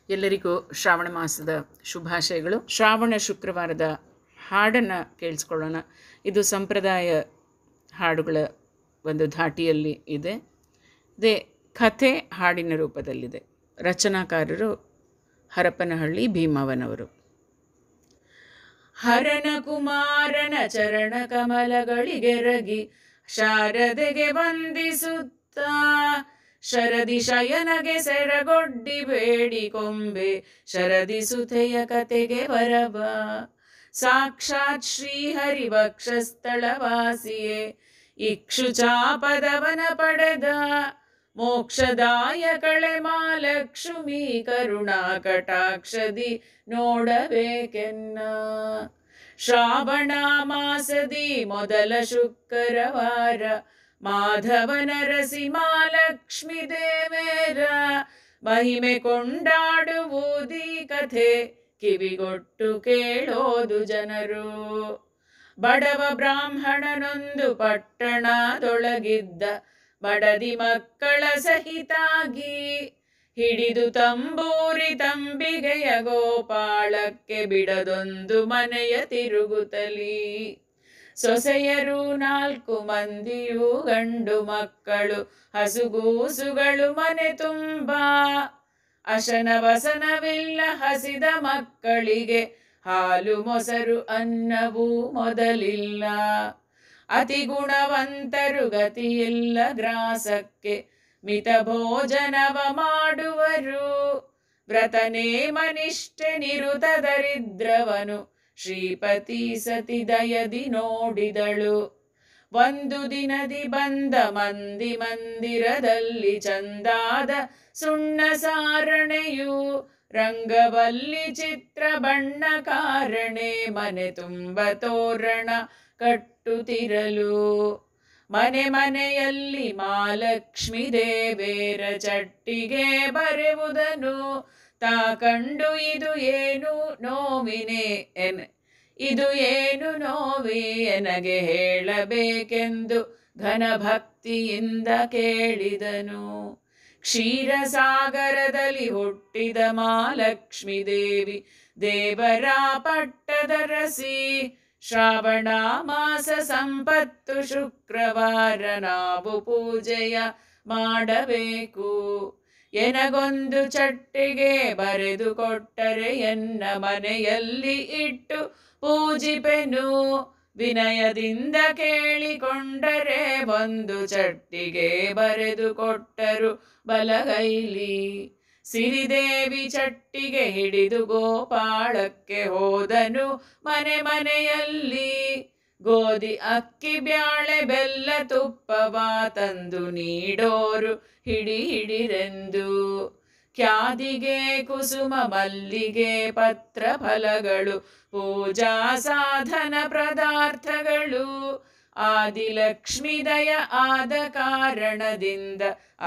ಎಲ್ಲರಿಗೂ ಶ್ರಾವಣ ಮಾಸದ ಶುಭಾಶಯಗಳು ಶ್ರಾವಣ ಶುಕ್ರವಾರದ ಹಾಡನ್ನು ಕೇಳಿಸ್ಕೊಳ್ಳೋಣ ಇದು ಸಂಪ್ರದಾಯ ಹಾಡುಗಳ ಒಂದು ಧಾಟಿಯಲ್ಲಿ ಇದೆ ಇದೇ ಕಥೆ ಹಾಡಿನ ರೂಪದಲ್ಲಿದೆ ರಚನಾಕಾರರು ಹರಪನಹಳ್ಳಿ ಭೀಮವನವರು ಹರನ ಕುಮಾರನ ಚರಣ ಕಮಲಗಳಿಗೆರಗಿ ಶಾರದೆಗೆ ವಂದಿಸುತ್ತಾ ಶರದಿ ಶಯನಗೆ ಸೆರಗೊಡ್ಡಿ ಬೇಡಿ ಕೊಂಬೆ ಶರದಿ ಸುತೆಯ ಕತೆಗೆ ಬರಬ ಸಾಕ್ಷಾತ್ ಶ್ರೀಹರಿ ವಕ್ಷಸ್ಥಳವಾಸಿಯೇ ಇಕ್ಷು ಚಾಪದವನ ಪಡೆದ ಮೋಕ್ಷದಾಯ ಕಳೆ ಮಾಲಕ್ಷ್ಮಿ ಕರುಣಾ ಕಟಾಕ್ಷದಿ ನೋಡಬೇಕೆನ್ನ ಶ್ರಾವಣ ಮಾಸದಿ ಮೊದಲ ಶುಕ್ರವಾರ ಮಾಧವನ ರಸಿ ಮಾಲಕ್ಷ್ಮಿ ದೇವೇರ ಮಹಿಮೆ ಕೊಂಡಾಡುವುದೀ ಕಥೆ ಕಿವಿಗೊಟ್ಟು ಕೇಳೋದು ಜನರು ಬಡವ ಬ್ರಾಹ್ಮಣನೊಂದು ಪಟ್ಟಣದೊಳಗಿದ್ದ ಬಡದಿ ಮಕ್ಕಳ ಸಹಿತಾಗಿ ಹಿಡಿದು ತಂಬೂರಿ ತಂಬಿಗೆಯ ಗೋಪಾಳಕ್ಕೆ ಬಿಡದೊಂದು ಮನೆಯ ತಿರುಗುತ್ತಲಿ ಸೊಸೆಯರು ನಾಲ್ಕು ಮಂದಿಯೂ ಗಂಡು ಮಕ್ಕಳು ಹಸುಗೂಸುಗಳು ಮನೆ ತುಂಬ ಅಶನ ವಸನವಿಲ್ಲ ಹಸಿದ ಮಕ್ಕಳಿಗೆ ಹಾಲು ಮೊಸರು ಅನ್ನವೂ ಮೊದಲಿಲ್ಲ ಅತಿ ಗುಣವಂತರು ಗತಿಯಿಲ್ಲ ಗ್ರಾಸಕ್ಕೆ ಮಿತ ಭೋಜನವ ಮಾಡುವರು ವ್ರತನೇ ಮನಿಷ್ಠೆ ನಿರುತ ದರಿದ್ರವನು ಶ್ರೀಪತಿ ಸತಿ ದಯದಿ ನೋಡಿದಳು ಒಂದು ದಿನದಿ ಬಂದ ಮಂದಿ ಮಂದಿರದಲ್ಲಿ ಚಂದಾದ ಸುಣ್ಣ ಸಾರಣೆಯು ರಂಗವಲ್ಲಿ ಚಿತ್ರ ಬಣ್ಣ ಕಾರಣೆ ಮನೆ ತುಂಬ ತೋರಣ ಕಟ್ಟುತ್ತಿರಲು ಮನೆ ಮನೆಯಲ್ಲಿ ಮಾಲಕ್ಷ್ಮಿ ದೇವೇರ ಚಟ್ಟಿಗೆ ಬರೆವುದನು ತಾ ಕಂಡು ಇದು ಏನು ನೋವಿನೇ ಎನ್ ಇದು ಏನು ನೋವಿ ಎನಗೆ ಹೇಳಬೇಕೆಂದು ಘನ ಭಕ್ತಿಯಿಂದ ಕೇಳಿದನು ಕ್ಷೀರಸಾಗರದಲ್ಲಿ ಹುಟ್ಟಿದ ಮಾಲಕ್ಷ್ಮಿ ದೇವಿ ದೇವರ ಪಟ್ಟದ ರಸಿ ಶ್ರಾವಣ ಮಾಸ ಸಂಪತ್ತು ಶುಕ್ರವಾರ ನಾವು ಪೂಜೆಯ ಮಾಡಬೇಕು ಎನಗೊಂದು ಚಟ್ಟಿಗೆ ಬರೆದು ಕೊಟ್ಟರೆ ಎನ್ನ ಮನೆಯಲ್ಲಿ ಇಟ್ಟು ಪೂಜಿಪೆನು ವಿನಯದಿಂದ ಕೇಳಿಕೊಂಡರೆ ಒಂದು ಚಟ್ಟಿಗೆ ಬರೆದು ಕೊಟ್ಟರು ಬಲಗೈಲಿ ಸಿರಿದೇವಿ ಚಟ್ಟಿಗೆ ಹಿಡಿದು ಗೋಪಾಳಕ್ಕೆ ಹೋದನು ಮನೆ ಮನೆಯಲ್ಲಿ ಗೋಧಿ ಅಕ್ಕಿ ಬ್ಯಾಳೆ ಬೆಲ್ಲ ತುಪ್ಪವ ತಂದು ನೀಡೋರು ಹಿಡಿ ಹಿಡಿರೆಂದು ಖ್ಯಾದಿಗೆ ಕುಸುಮ ಮಲ್ಲಿಗೆ ಪತ್ರ ಫಲಗಳು ಪೂಜಾ ಸಾಧನ ಪದಾರ್ಥಗಳು ಆದಿಲಕ್ಷ್ಮಿದಯ ಆದ ಕಾರಣದಿಂದ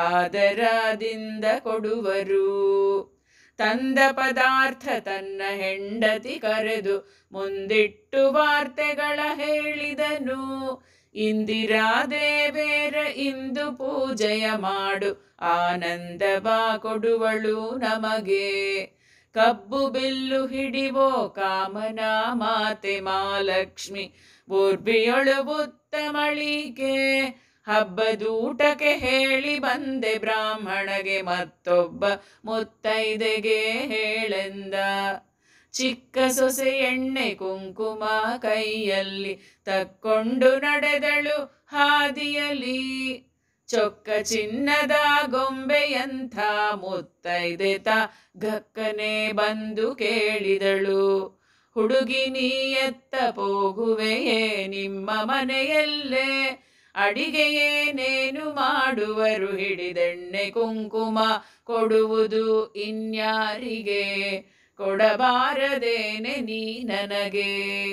ಆದರದಿಂದ ಕೊಡುವರು ತಂದ ಪದಾರ್ಥ ತನ್ನ ಹೆಂಡತಿ ಕರೆದು ಮುಂದಿಟ್ಟು ವಾರ್ತೆಗಳ ಹೇಳಿದನು ಇಂದಿರಾ ದೇವೇರ ಇಂದು ಪೂಜೆಯ ಮಾಡು ಆನಂದವ ಕೊಡುವಳು ನಮಗೆ ಕಬ್ಬು ಬಿಲ್ಲು ಹಿಡಿವೋ ಕಾಮನ ಮಾತೆ ಮಾಲಕ್ಷ್ಮಿ ಬೂರ್ಬಿಯೊಳು ಉತ್ತಮಳಿಕೆ ಹಬ್ಬದೂಟಕ್ಕೆ ಹೇಳಿ ಬಂದೆ ಬ್ರಾಹ್ಮಣಗೆ ಮತ್ತೊಬ್ಬ ಮುತ್ತೈದೆಗೆ ಹೇಳೆಂದ ಚಿಕ್ಕ ಸೊಸೆ ಎಣ್ಣೆ ಕುಂಕುಮ ಕೈಯಲ್ಲಿ ತಕ್ಕೊಂಡು ನಡೆದಳು ಹಾದಿಯಲಿ ಚೊಕ್ಕ ಚಿನ್ನದ ಗೊಂಬೆಯಂಥ ಮುತ್ತೈದೆ ತ ಗಕ್ಕನೆ ಬಂದು ಕೇಳಿದಳು ಹುಡುಗಿ ನೀ ಎತ್ತ ಹೋಗುವೆಯೇ ನಿಮ್ಮ ಮನೆಯಲ್ಲೇ ಅಡಿಗೆ ಏನೇನು ಮಾಡುವರು ಹಿಡಿದೆಣ್ಣೆ ಕುಂಕುಮ ಕೊಡುವುದು ಇನ್ಯಾರಿಗೆ ಕೊಡಬಾರದೇನೆ ನೀ ನನಗೆ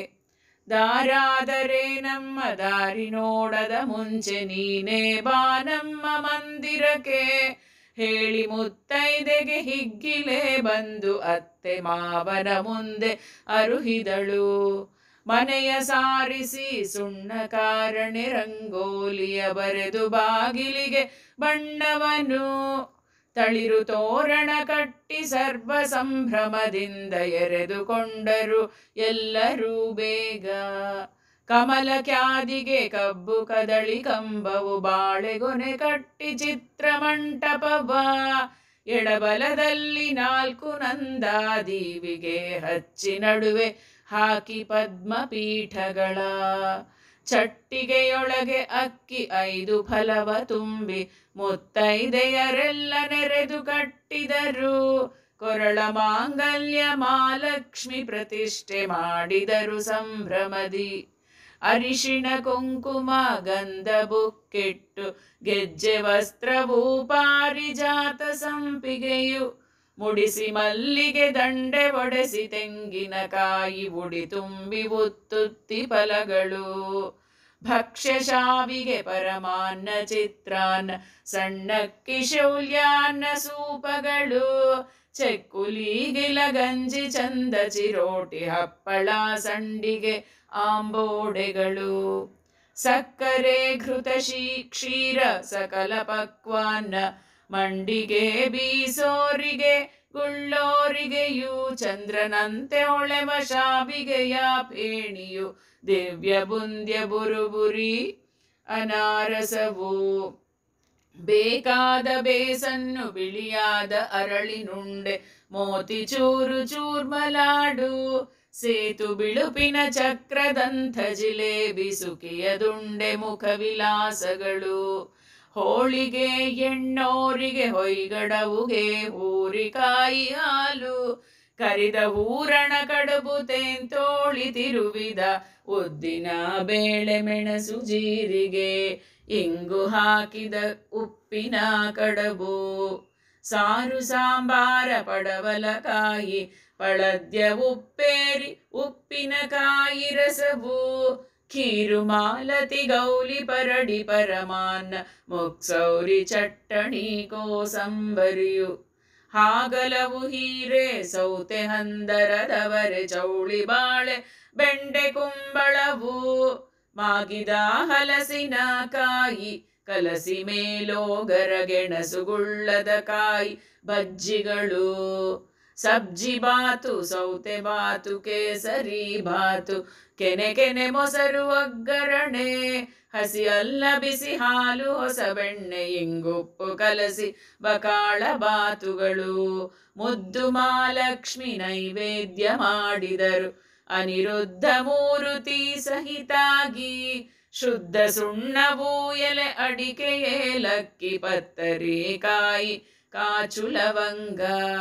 ದಾರಾದರೆ ನಮ್ಮ ದಾರಿ ನೋಡದ ಮುಂಚೆ ನೀನೇ ಬಾ ನಮ್ಮ ಮಂದಿರಕ್ಕೆ ಹೇಳಿ ಮುತ್ತೈದೆಗೆ ಹಿಗ್ಗಿಲೆ ಬಂದು ಅತ್ತೆ ಮಾವನ ಮುಂದೆ ಅರುಹಿದಳು ಮನೆಯ ಸಾರಿಸಿ ಸುಣ್ಣ ಕಾರಣೆ ರಂಗೋಲಿಯ ಬರೆದು ಬಾಗಿಲಿಗೆ ಬಣ್ಣವನು ತಳಿರು ತೋರಣ ಕಟ್ಟಿ ಸರ್ವ ಸಂಭ್ರಮದಿಂದ ಎರೆದುಕೊಂಡರು ಎಲ್ಲರೂ ಬೇಗ ಕಮಲ ಕ್ಯಾದಿಗೆ ಕಬ್ಬು ಕದಳಿ ಕಂಬವು ಬಾಳೆಗೊನೆ ಕಟ್ಟಿ ಚಿತ್ರಮಂಟಪವ ಎಡಬಲದಲ್ಲಿ ನಾಲ್ಕು ನಂದಾದೀವಿಗೆ ಹಚ್ಚಿ ನಡುವೆ ಹಾಕಿ ಪದ್ಮಪೀಠಗಳ ಚಟ್ಟಿಗೆಯೊಳಗೆ ಅಕ್ಕಿ ಐದು ಫಲವ ತುಂಬಿ ಮುತ್ತೈದೆಯರೆಲ್ಲ ನೆರೆದು ಕಟ್ಟಿದರು ಕೊರಳ ಮಾಂಗಲ್ಯ ಮಾಲಕ್ಷ್ಮಿ ಪ್ರತಿಷ್ಠೆ ಮಾಡಿದರು ಸಂಭ್ರಮದಿ ಅರಿಶಿಣ ಕುಂಕುಮ ಗಂಧ ಬುಕ್ಕಿಟ್ಟು ಗೆಜ್ಜೆ ವಸ್ತ್ರವೂ ಪಾರಿಜಾತ ಸಂಪಿಗೆಯು ಮುಡಿಸಿ ಮಲ್ಲಿಗೆ ದಂಡೆ ಒಡೆಸಿ ತೆಂಗಿನಕಾಯಿ ಉಡಿ ತುಂಬಿ ಉತ್ತುತ್ತಿ ಫಲಗಳು ಭಕ್ಷ್ಯ ಶಾವಿಗೆ ಪರಮಾನ್ನ ಚಿತ್ರಾನ್ನ ಸಣ್ಣಕ್ಕಿ ಶೌಲ್ಯಾನ್ನ ಸೂಪಗಳು ಚೆಕ್ಕುಲಿ ಗಿಲಗಂಜಿ ಚಂದ ಚಿರೋಟಿ ಹಪ್ಪಳ ಸಂಡಿಗೆ ಆಂಬೋಡೆಗಳು ಸಕ್ಕರೆ ಘೃತ ಶೀ ಕ್ಷೀರ ಸಕಲ ಪಕ್ವಾನ್ನ ಮಂಡಿಗೆ ಬೀಸೋರಿಗೆ ಗುಳ್ಳೋರಿಗೆಯೂ ಚಂದ್ರನಂತೆ ಹೊಳೆವ ಶಾವಿಗೆಯ ಪೇಣಿಯು ದಿವ್ಯ ಬುಂದ್ಯ ಬುರುಬುರಿ ಅನಾರಸವು ಬೇಕಾದ ಬೇಸನ್ನು ಬಿಳಿಯಾದ ಅರಳಿನುಂಡೆ ಮೋತಿ ಚೂರು ಚೂರ್ಮಲಾಡು ಸೇತು ಬಿಳುಪಿನ ಚಕ್ರದಂಥ ಜಿಲೇಬಿ ಸುಖಿಯ ದುಂಡೆ ಮುಖವಿಲಾಸಗಳು ಹೋಳಿಗೆ ಎಣ್ಣೋರಿಗೆ ಹೊಯ್ಗಡವುಗೆ ಹೂರಿಕಾಯಿ ಹಾಲು ಕರಿದ ಹೂರಣ ಕಡುಬು ತೇಂತೋಳಿ ತಿರುವಿದ ಉದ್ದಿನ ಬೇಳೆ ಮೆಣಸು ಜೀರಿಗೆ ಇಂಗು ಹಾಕಿದ ಉಪ್ಪಿನ ಕಡಬು ಸಾರು ಸಾಂಬಾರ ಪಡವಲಕಾಯಿ ಪಳದ್ಯ ಉಪ್ಪೇರಿ ಉಪ್ಪಿನಕಾಯಿ ರಸವು ಖೀರು ಮಾಲತಿ ಗೌಲಿ ಪರಡಿ ಪರಮಾನ್ನ ಮುಕ್ಸೌರಿ ಚಟ್ಟಣಿ ಕೋಸಂಬರಿಯು ಹಾಗಲವು ಹೀರೆ ಸೌತೆ ಹಂದರದವರೆ ಚೌಳಿ ಬಾಳೆ ಬೆಂಡೆ ಕುಂಬಳವು ಮಾಗಿದ ಹಲಸಿನ ಕಾಯಿ ಕಲಸಿ ಮೇಲೋಗರ ಗೆಣಸುಗುಳ್ಳದ ಕಾಯಿ ಬಜ್ಜಿಗಳು ಸಬ್ಜಿ ಬಾತು ಸೌತೆ ಬಾತು ಕೇಸರಿ ಬಾತು ಕೆನೆ ಕೆನೆ ಮೊಸರು ಒಗ್ಗರಣೆ ಹಸಿ ಅಲ್ಲ ಬಿಸಿ ಹಾಲು ಹೊಸ ಬೆಣ್ಣೆ ಇಂಗುಪ್ಪು ಕಲಸಿ ಬಕಾಳ ಬಾತುಗಳು ಮುದ್ದು ಮಾಲಕ್ಷ್ಮಿ ನೈವೇದ್ಯ ಮಾಡಿದರು ಅನಿರುದ್ಧ ಮೂರುತಿ ಸಹಿತಾಗಿ ಶುದ್ಧ ಸುಣ್ಣವು ಎಲೆ ಅಡಿಕೆ ಏಲಕ್ಕಿ ಪತ್ತರಿ ಕಾಯಿ ಕಾಚು ಲವಂಗ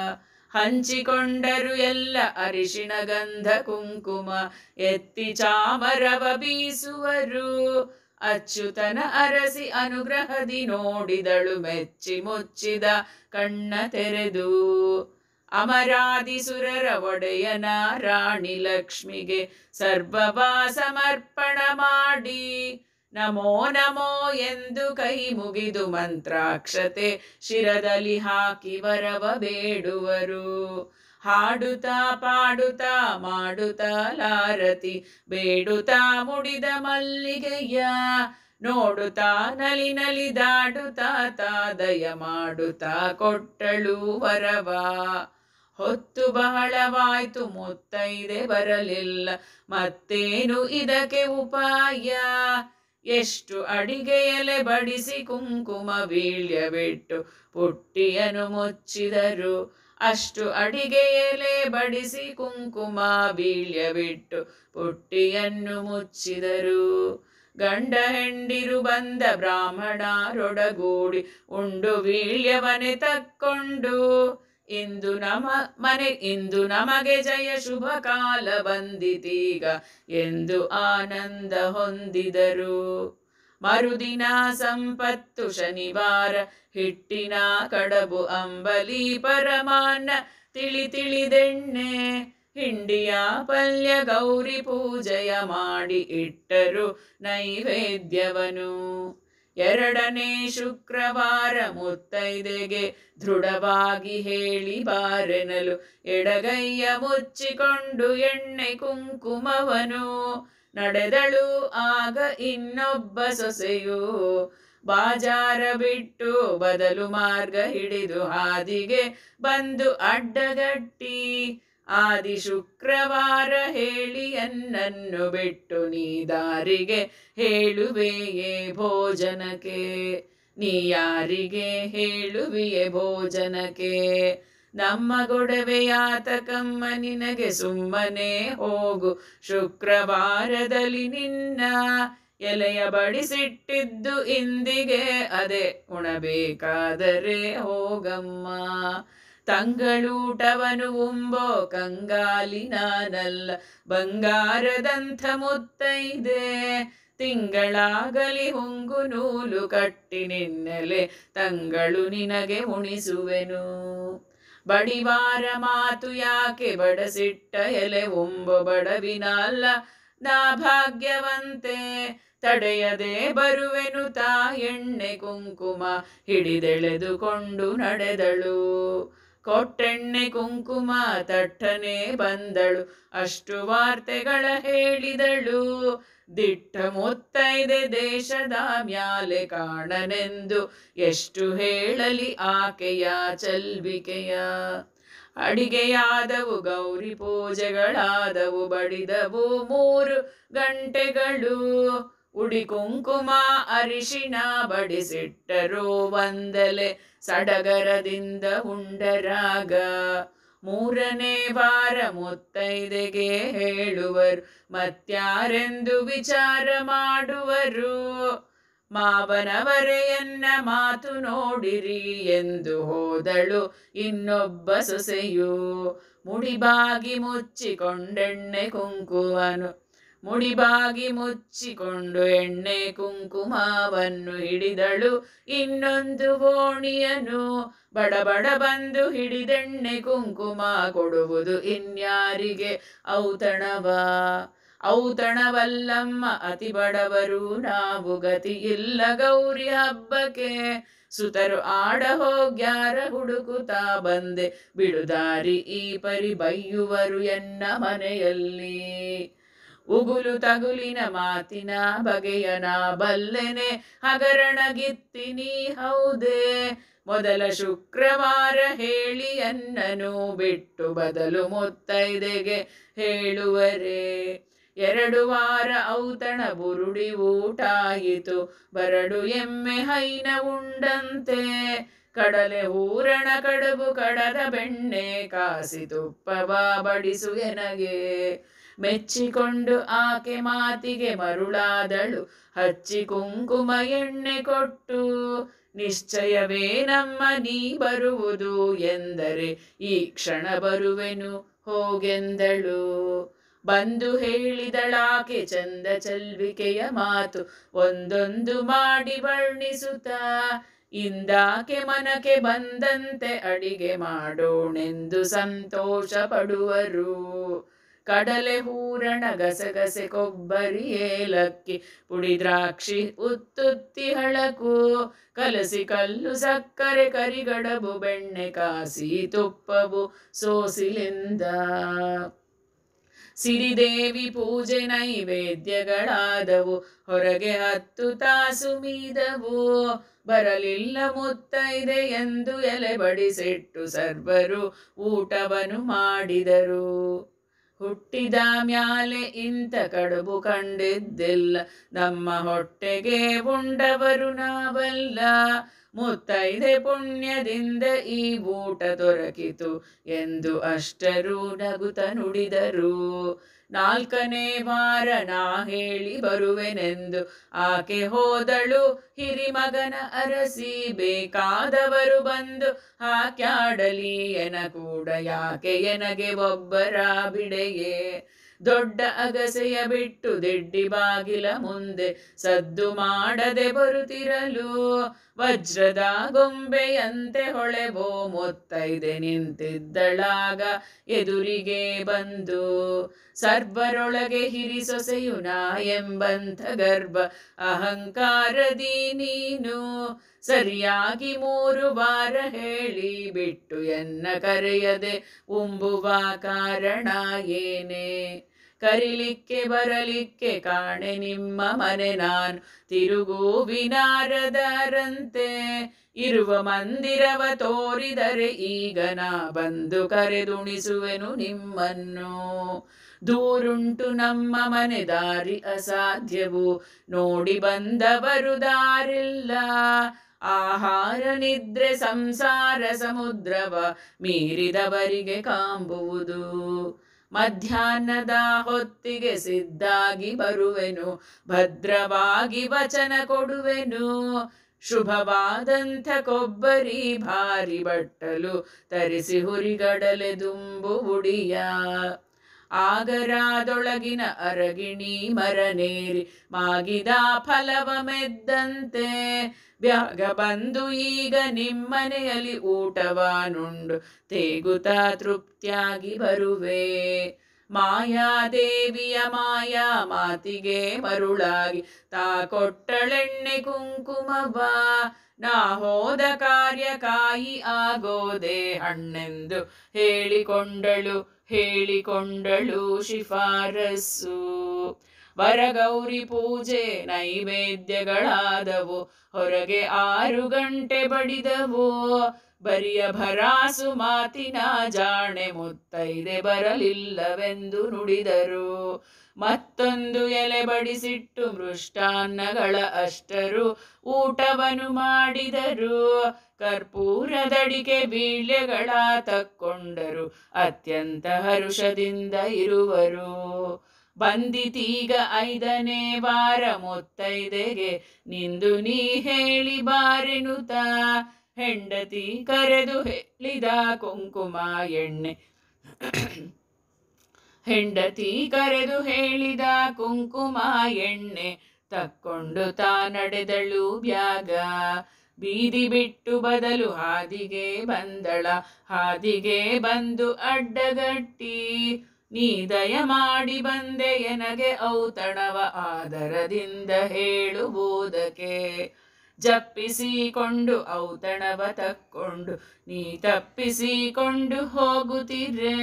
ಹಂಚಿಕೊಂಡರು ಎಲ್ಲ ಅರಿಶಿಣ ಗಂಧ ಕುಂಕುಮ ಎತ್ತಿ ಚಾಮರವ ಬೀಸುವರು ಅಚ್ಯುತನ ಅರಸಿ ಅನುಗ್ರಹದಿ ನೋಡಿದಳು ಮೆಚ್ಚಿ ಮುಚ್ಚಿದ ಕಣ್ಣ ತೆರೆದು ಅಮರಾದಿ ಸುರರ ಒಡೆಯನ ರಾಣಿ ಲಕ್ಷ್ಮಿಗೆ ಸರ್ವವಾ ಸಮರ್ಪಣ ಮಾಡಿ ನಮೋ ನಮೋ ಎಂದು ಕೈ ಮುಗಿದು ಮಂತ್ರಾಕ್ಷತೆ ಶಿರದಲ್ಲಿ ಹಾಕಿ ವರವ ಬೇಡುವರು ಹಾಡುತ್ತಾ ಪಾಡುತ್ತಾ ಮಾಡುತ್ತಾ ಲಾರತಿ ಬೇಡುತ್ತಾ ಮುಡಿದ ಮಲ್ಲಿಗೆಯ ನೋಡುತ್ತಾ ನಲಿ ನಲಿದಾಡುತ್ತಾ ತಾದಯ ಮಾಡುತ್ತಾ ಕೊಟ್ಟಳು ವರವ ಹೊತ್ತು ಬಹಳವಾಯ್ತು ಮುತ್ತೈದೆ ಬರಲಿಲ್ಲ ಮತ್ತೇನು ಇದಕ್ಕೆ ಉಪಾಯ ಎಷ್ಟು ಅಡಿಗೆ ಎಲೆ ಬಡಿಸಿ ಕುಂಕುಮ ಬೀಳ್ಯ ಬಿಟ್ಟು ಪುಟ್ಟಿಯನ್ನು ಮುಚ್ಚಿದರು ಅಷ್ಟು ಅಡಿಗೆ ಎಲೆ ಬಡಿಸಿ ಕುಂಕುಮ ಬೀಳ್ಯ ಬಿಟ್ಟು ಪುಟ್ಟಿಯನ್ನು ಮುಚ್ಚಿದರು ಗಂಡ ಹೆಂಡಿರು ಬಂದ ಬ್ರಾಹ್ಮಣರೊಡಗೂಡಿ ಉಂಡು ವೀಳ್ಯವನೆ ತಕ್ಕೊಂಡು ಇಂದು ನಮ ಮನೆ ಇಂದು ನಮಗೆ ಜಯ ಶುಭ ಕಾಲ ಬಂದಿತೀಗ ಎಂದು ಆನಂದ ಹೊಂದಿದರು ಮರುದಿನ ಸಂಪತ್ತು ಶನಿವಾರ ಹಿಟ್ಟಿನ ಕಡಬು ಅಂಬಲಿ ಪರಮಾನ್ನ ತಿಳಿ ತಿಳಿದೆಣ್ಣೆ ಹಿಂಡಿಯ ಪಲ್ಯ ಗೌರಿ ಪೂಜೆಯ ಮಾಡಿ ಇಟ್ಟರು ನೈವೇದ್ಯವನು ಎರಡನೇ ಶುಕ್ರವಾರ ಮುತ್ತೈದೆಗೆ ದೃಢವಾಗಿ ಹೇಳಿ ಬಾರೆನಲು ಎಡಗೈಯ ಮುಚ್ಚಿಕೊಂಡು ಎಣ್ಣೆ ಕುಂಕುಮವನು ನಡೆದಳು ಆಗ ಇನ್ನೊಬ್ಬ ಸೊಸೆಯು ಬಾಜಾರ ಬಿಟ್ಟು ಬದಲು ಮಾರ್ಗ ಹಿಡಿದು ಹಾದಿಗೆ ಬಂದು ಅಡ್ಡಗಟ್ಟಿ ಆದಿ ಶುಕ್ರವಾರ ಹೇಳಿ ಅನ್ನನ್ನು ಬಿಟ್ಟು ನೀ ದಾರಿಗೆ ಹೇಳುವೆಯೇ ಭೋಜನಕ್ಕೆ ನೀ ಯಾರಿಗೆ ಹೇಳುವಿಯೇ ಭೋಜನಕ್ಕೆ ನಮ್ಮ ಗೊಡವೆಯಾತಕಮ್ಮ ನಿನಗೆ ಸುಮ್ಮನೆ ಹೋಗು ಶುಕ್ರವಾರದಲ್ಲಿ ನಿನ್ನ ಎಲೆಯ ಬಡಿಸಿಟ್ಟಿದ್ದು ಇಂದಿಗೆ ಅದೇ ಉಣಬೇಕಾದರೆ ಹೋಗಮ್ಮ ತಂಗಳೂಟವನು ಉಂಬೋ ಕಂಗಾಲಿ ನಾನಲ್ಲ ಬಂಗಾರದಂಥ ಮುತ್ತೈದೆ ತಿಂಗಳಾಗಲಿ ಹುಂಗು ನೂಲು ಕಟ್ಟಿ ನಿನ್ನೆಲೆ ತಂಗಳು ನಿನಗೆ ಉಣಿಸುವೆನು ಬಡಿವಾರ ಮಾತು ಯಾಕೆ ಬಡಸಿಟ್ಟ ಎಲೆ ಒಂಬ ಬಡವಿನಲ್ಲ ನಾ ಭಾಗ್ಯವಂತೆ ತಡೆಯದೆ ಬರುವೆನು ತಾ ಎಣ್ಣೆ ಕುಂಕುಮ ಹಿಡಿದೆಳೆದುಕೊಂಡು ನಡೆದಳು ಕೊಟ್ಟೆಣ್ಣೆ ಕುಂಕುಮ ತಟ್ಟನೆ ಬಂದಳು ಅಷ್ಟು ವಾರ್ತೆಗಳ ಹೇಳಿದಳು ದಿಟ್ಟ ಮುತ್ತೈದೆ ದೇಶದ ಮ್ಯಾಲೆ ಕಾಣನೆಂದು ಎಷ್ಟು ಹೇಳಲಿ ಆಕೆಯ ಚಲ್ವಿಕೆಯ ಅಡಿಗೆಯಾದವು ಗೌರಿ ಪೂಜೆಗಳಾದವು ಬಡಿದವು ಮೂರು ಗಂಟೆಗಳು ಉಡಿ ಕುಂಕುಮ ಅರಿಶಿಣ ಬಡಿಸಿಟ್ಟರು ಒಂದಲೆ ಸಡಗರದಿಂದ ಉಂಡರಾಗ ಮೂರನೇ ವಾರ ಮುತ್ತೈದೆಗೆ ಹೇಳುವರು ಮತ್ಯಾರೆಂದು ವಿಚಾರ ಮಾಡುವರು ಮಾವನವರೆಯನ್ನ ಮಾತು ನೋಡಿರಿ ಎಂದು ಹೋದಳು ಇನ್ನೊಬ್ಬ ಸೊಸೆಯು ಮುಡಿಬಾಗಿ ಮುಚ್ಚಿಕೊಂಡೆಣ್ಣೆ ಕುಂಕುಮನು ಮುಡಿಬಾಗಿ ಮುಚ್ಚಿಕೊಂಡು ಎಣ್ಣೆ ಕುಂಕುಮವನ್ನು ಹಿಡಿದಳು ಇನ್ನೊಂದು ಓಣಿಯನು ಬಡಬಡ ಬಂದು ಹಿಡಿದೆಣ್ಣೆ ಕುಂಕುಮ ಕೊಡುವುದು ಇನ್ಯಾರಿಗೆ ಔತಣವ ಔತಣವಲ್ಲಮ್ಮ ಅತಿ ಬಡವರು ನಾವು ಗತಿ ಇಲ್ಲ ಗೌರಿ ಹಬ್ಬಕ್ಕೆ ಸುತರು ಆಡ ಹೋಗ್ಯಾರ ಹುಡುಕುತ್ತಾ ಬಂದೆ ಬಿಡುದಾರಿ ಈ ಪರಿ ಬೈಯುವರು ಎನ್ನ ಮನೆಯಲ್ಲಿ ಉಗುಲು ತಗುಲಿನ ಮಾತಿನ ಬಗೆಯನ ಬಲ್ಲೆನೆ ಹಗರಣಗಿತ್ತಿನಿ ಹೌದೇ ಮೊದಲ ಶುಕ್ರವಾರ ಹೇಳಿ ಅನ್ನನು ಬಿಟ್ಟು ಬದಲು ಮುತ್ತೈದೆಗೆ ಹೇಳುವರೆ ಎರಡು ವಾರ ಔತಣ ಬುರುಡಿ ಊಟಾಯಿತು ಬರಡು ಎಮ್ಮೆ ಹೈನ ಉಂಡಂತೆ ಕಡಲೆ ಹೂರಣ ಕಡುಬು ಕಡದ ಬೆಣ್ಣೆ ಕಾಸಿ ತುಪ್ಪವ ಬಡಿಸು ಎನಗೆ ಮೆಚ್ಚಿಕೊಂಡು ಆಕೆ ಮಾತಿಗೆ ಮರುಳಾದಳು ಹಚ್ಚಿ ಕುಂಕುಮ ಎಣ್ಣೆ ಕೊಟ್ಟು ನಿಶ್ಚಯವೇ ನಮ್ಮ ನೀ ಬರುವುದು ಎಂದರೆ ಈ ಕ್ಷಣ ಬರುವೆನು ಹೋಗೆಂದಳು ಬಂದು ಹೇಳಿದಳಾಕೆ ಚಂದ ಚಲ್ವಿಕೆಯ ಮಾತು ಒಂದೊಂದು ಮಾಡಿ ವರ್ಣಿಸುತ್ತ ಇಂದಾಕೆ ಮನಕ್ಕೆ ಬಂದಂತೆ ಅಡಿಗೆ ಮಾಡೋಣೆಂದು ಸಂತೋಷ ಪಡುವರು ಕಡಲೆ ಹೂರಣ ಗಸಗಸೆ ಕೊಬ್ಬರಿ ಏಲಕ್ಕಿ ಪುಡಿ ದ್ರಾಕ್ಷಿ ಉತ್ತುತ್ತಿ ಹಳಕು ಕಲಸಿ ಕಲ್ಲು ಸಕ್ಕರೆ ಕರಿಗಡಬು ಬೆಣ್ಣೆ ಕಾಸಿ ತುಪ್ಪವು ಸೋಸಿಲಿಂದ ಸಿರಿದೇವಿ ಪೂಜೆ ನೈವೇದ್ಯಗಳಾದವು ಹೊರಗೆ ಹತ್ತು ತಾಸು ಮೀದವು ಬರಲಿಲ್ಲ ಮುತ್ತೈದೆ ಎಂದು ಎಲೆ ಬಡಿಸಿಟ್ಟು ಸರ್ವರು ಊಟವನ್ನು ಮಾಡಿದರು ಹುಟ್ಟಿದ ಮ್ಯಾಲೆ ಇಂಥ ಕಡುಬು ಕಂಡಿದ್ದಿಲ್ಲ ನಮ್ಮ ಹೊಟ್ಟೆಗೆ ಉಂಡವರು ನಾವಲ್ಲ ಮುತ್ತೈದೆ ಪುಣ್ಯದಿಂದ ಈ ಊಟ ದೊರಕಿತು ಎಂದು ಅಷ್ಟರೂ ನಗುತ ನುಡಿದರು ನಾಲ್ಕನೇ ವಾರ ನಾ ಹೇಳಿ ಬರುವೆನೆಂದು ಆಕೆ ಹೋದಳು ಹಿರಿಮಗನ ಅರಸಿ ಬೇಕಾದವರು ಬಂದು ಹಾಕ್ಯಾಡಲಿ ಎನ ಕೂಡ ಯಾಕೆ ಎನಗೆ ಒಬ್ಬರ ಬಿಡೆಯೇ ದೊಡ್ಡ ಅಗಸೆಯ ಬಿಟ್ಟು ದಿಡ್ಡಿ ಬಾಗಿಲ ಮುಂದೆ ಸದ್ದು ಮಾಡದೆ ಬರುತ್ತಿರಲು ವಜ್ರದ ಗೊಂಬೆಯಂತೆ ಹೊಳೆಬೋ ಮೊತ್ತೈದೆ ನಿಂತಿದ್ದಳಾಗ ಎದುರಿಗೆ ಬಂದು ಸರ್ವರೊಳಗೆ ಹಿರಿ ಸೊಸೆಯು ನಾ ಎಂಬಂಥ ಗರ್ಭ ಅಹಂಕಾರದಿ ನೀನು ಸರಿಯಾಗಿ ಮೂರು ವಾರ ಹೇಳಿ ಬಿಟ್ಟು ಎನ್ನ ಕರೆಯದೆ ಉಂಬುವ ಕಾರಣ ಏನೇ ಕರಿಲಿಕ್ಕೆ ಬರಲಿಕ್ಕೆ ಕಾಣೆ ನಿಮ್ಮ ಮನೆ ನಾನು ತಿರುಗುವಿನಾರದರಂತೆ ಇರುವ ಮಂದಿರವ ತೋರಿದರೆ ಈಗ ನಾ ಬಂದು ಕರೆದುಣಿಸುವೆನು ನಿಮ್ಮನ್ನು ದೂರುಂಟು ನಮ್ಮ ಮನೆ ದಾರಿ ಅಸಾಧ್ಯವು ನೋಡಿ ಬಂದವರು ದಾರಿಲ್ಲ ಆಹಾರ ನಿದ್ರೆ ಸಂಸಾರ ಸಮುದ್ರವ ಮೀರಿದವರಿಗೆ ಕಾಂಬುವುದು ಮಧ್ಯಾಹ್ನದ ಹೊತ್ತಿಗೆ ಸಿದ್ಧಾಗಿ ಬರುವೆನು ಭದ್ರವಾಗಿ ವಚನ ಕೊಡುವೆನು ಶುಭವಾದಂಥ ಕೊಬ್ಬರಿ ಭಾರಿ ಬಟ್ಟಲು ತರಿಸಿ ಹುರಿಗಡಲೆ ದುಂಬು ಉಡಿಯ ಆಗರಾದೊಳಗಿನ ಅರಗಿಣಿ ಮರನೇರಿ ಮಾಗಿದ ಫಲವ ಮೆದ್ದಂತೆ ಬ್ಯಾಗ ಬಂದು ಈಗ ನಿಮ್ಮನೆಯಲ್ಲಿ ಊಟವಾನುಂಡು ತೇಗುತ ತೃಪ್ತಿಯಾಗಿ ಬರುವೆ ಮಾಯಾದೇವಿಯ ಮಾಯಾ ಮಾತಿಗೆ ಮರುಳಾಗಿ ತಾ ಕೊಟ್ಟಳೆಣ್ಣೆ ಕುಂಕುಮವ ನಾ ಹೋದ ಕಾರ್ಯ ಕಾಯಿ ಆಗೋದೆ ಹಣ್ಣೆಂದು ಹೇಳಿಕೊಂಡಳು ಹೇಳಿಕೊಂಡಳು ಶಿಫಾರಸ್ಸು ವರಗೌರಿ ಪೂಜೆ ನೈವೇದ್ಯಗಳಾದವು ಹೊರಗೆ ಆರು ಗಂಟೆ ಬಡಿದವು ಬರಿಯ ಭರಾಸು ಮಾತಿನ ಜಾಣೆ ಮುತ್ತೈದೆ ಬರಲಿಲ್ಲವೆಂದು ನುಡಿದರು ಮತ್ತೊಂದು ಎಲೆ ಬಡಿಸಿಟ್ಟು ಮೃಷ್ಟಾನ್ನಗಳ ಅಷ್ಟರು ಊಟವನ್ನು ಮಾಡಿದರು ಕರ್ಪೂರದಡಿಕೆ ಬೀಳ್ಯಗಳ ತಕ್ಕೊಂಡರು ಅತ್ಯಂತ ಹರುಷದಿಂದ ಇರುವರು ಬಂದಿತೀಗ ಐದನೇ ವಾರ ಮುತ್ತೈದೆಗೆ ನಿಂದು ನೀ ಹೇಳಿ ಬಾರೆನುತ ಹೆಂಡತಿ ಕರೆದು ಹೇಳಿದ ಕುಂಕುಮ ಎಣ್ಣೆ ಹೆಂಡತಿ ಕರೆದು ಹೇಳಿದ ಕುಂಕುಮ ಎಣ್ಣೆ ತಕ್ಕೊಂಡು ತಾ ನಡೆದಳು ಬ್ಯಾಗ ಬೀದಿ ಬಿಟ್ಟು ಬದಲು ಹಾದಿಗೆ ಬಂದಳ ಹಾದಿಗೆ ಬಂದು ಅಡ್ಡಗಟ್ಟಿ ನೀ ದಯ ಮಾಡಿ ಬಂದೆ ಎನಗೆ ಔತಣವ ಆದರದಿಂದ ಹೇಳುವುದಕ್ಕೆ ಜಪ್ಪಿಸಿಕೊಂಡು ಔತಣವ ತಕ್ಕೊಂಡು ನೀ ತಪ್ಪಿಸಿಕೊಂಡು ಹೋಗುತ್ತಿರೆ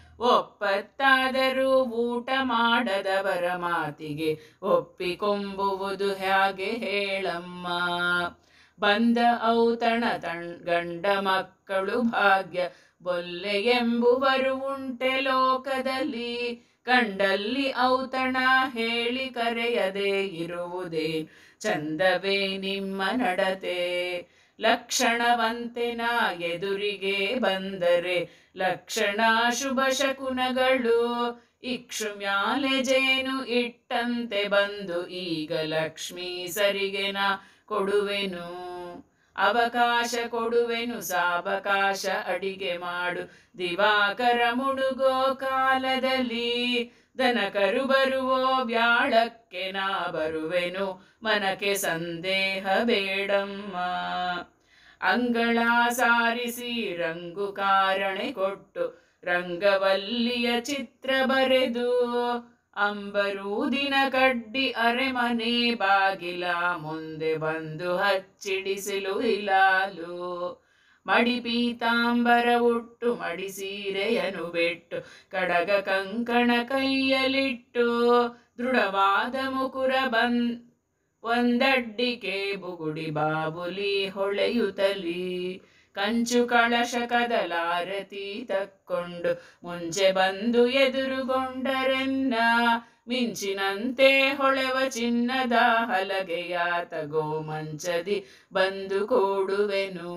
ಒಪ್ಪತ್ತಾದರೂ ಊಟ ಮಾಡದವರ ಮಾತಿಗೆ ಒಪ್ಪಿಕೊಂಬುವುದು ಹೇಗೆ ಹೇಳಮ್ಮ ಬಂದ ಔತಣ ತಣ್ ಗಂಡ ಮಕ್ಕಳು ಭಾಗ್ಯ ಬೊಲ್ಲೆ ಎಂಬುವರು ಉಂಟೆ ಲೋಕದಲ್ಲಿ ಕಂಡಲ್ಲಿ ಔತಣ ಹೇಳಿ ಕರೆಯದೆ ಇರುವುದೇ ಚಂದವೇ ನಿಮ್ಮ ನಡತೆ ಲಕ್ಷಣವಂತೆನ ಎದುರಿಗೆ ಬಂದರೆ ಲಕ್ಷಣ ಶುಭ ಶಕುನಗಳು ಇಕ್ಷುಮ್ಯಾಲೆ ಜೇನು ಇಟ್ಟಂತೆ ಬಂದು ಈಗ ಲಕ್ಷ್ಮೀ ಸರಿಗೆ ನಾ ಕೊಡುವೆನು ಅವಕಾಶ ಕೊಡುವೆನು ಸಾವಕಾಶ ಅಡಿಗೆ ಮಾಡು ದಿವಾಕರ ಮುಡುಗೋ ಕಾಲದಲ್ಲಿ ದನಕರು ಬರುವೋ ಬ್ಯಾಳಕ್ಕೆ ನಾ ಬರುವೆನು ಮನಕ್ಕೆ ಸಂದೇಹ ಬೇಡಮ್ಮ ಅಂಗಳ ಸಾರಿಸಿ ರಂಗು ಕಾರಣೆ ಕೊಟ್ಟು ರಂಗವಲ್ಲಿಯ ಚಿತ್ರ ಬರೆದು ಅಂಬರೂದಿನ ಕಡ್ಡಿ ಅರೆಮನೆ ಬಾಗಿಲ ಮುಂದೆ ಬಂದು ಹಚ್ಚಿಡಿಸಲು ಇಲಾಲು ಮಡಿ ಪೀತಾಂಬರ ಉಟ್ಟು ಮಡಿ ಸೀರೆಯನು ಬಿಟ್ಟು ಕಡಗ ಕಂಕಣ ಕೈಯಲಿಟ್ಟು ದೃಢವಾದ ಮುಕುರ ಬಂದ್ ಒಂದಡ್ಡಿಕೆ ಬುಗುಡಿ ಬಾಬುಲಿ ಹೊಳೆಯುತ್ತಲಿ ಕಂಚು ಕಳಶ ಕದಲಾರತಿ ತಕ್ಕೊಂಡು ಮುಂಚೆ ಬಂದು ಎದುರುಗೊಂಡರೆನ್ನ ಮಿಂಚಿನಂತೆ ಹೊಳೆವ ಚಿನ್ನದ ಹಲಗೆಯ ತಗೋ ಮಂಚದಿ ಬಂದು ಕೂಡುವೆನು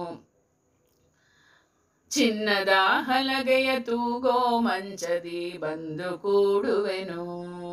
ಚಿನ್ನದ ಹಲಗೆಯ ತೂಗೋ ಮಂಚದಿ ಬಂದು ಕೂಡುವೆನು